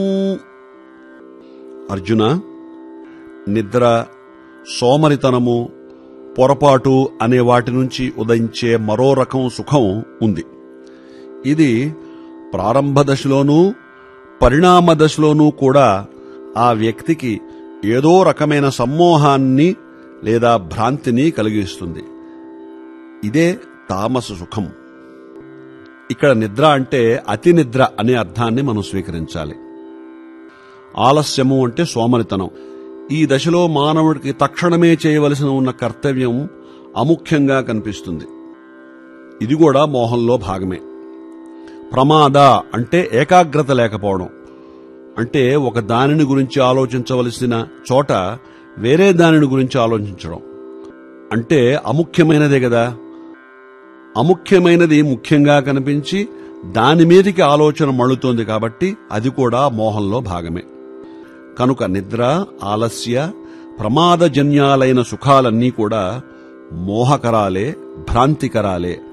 అర్జున నిద్ర సోమరితనము పొరపాటు అనే వాటి నుంచి ఉదయించే మరో రకం సుఖం ఉంది ఇది ప్రారంభ దశలోనూ పరిణామ దశలోనూ కూడా ఆ వ్యక్తికి ఏదో రకమైన సమ్మోహాన్ని లేదా భ్రాంతిని కలిగిస్తుంది ఇదే తామస సుఖం ఇక్కడ నిద్ర అంటే అతి నిద్ర అనే అర్థాన్ని మనం స్వీకరించాలి ఆలస్యము అంటే సోమరితనం ఈ దశలో మానవుడికి తక్షణమే చేయవలసిన ఉన్న కర్తవ్యం అముఖ్యంగా కనిపిస్తుంది ఇది కూడా మోహంలో భాగమే ప్రమాద అంటే ఏకాగ్రత లేకపోవడం అంటే ఒక దానిని గురించి ఆలోచించవలసిన చోట వేరే దానిని గురించి ఆలోచించడం అంటే అముఖ్యమైనదే కదా అముఖ్యమైనది ముఖ్యంగా కనిపించి దాని మీదికి ఆలోచన మళ్ళుతోంది కాబట్టి అది కూడా మోహంలో భాగమే కనుక నిద్ర ఆలస్య ప్రమాదజన్యాలైన సుఖాలన్నీ కూడా మోహకరాలే భ్రాంతికరాలే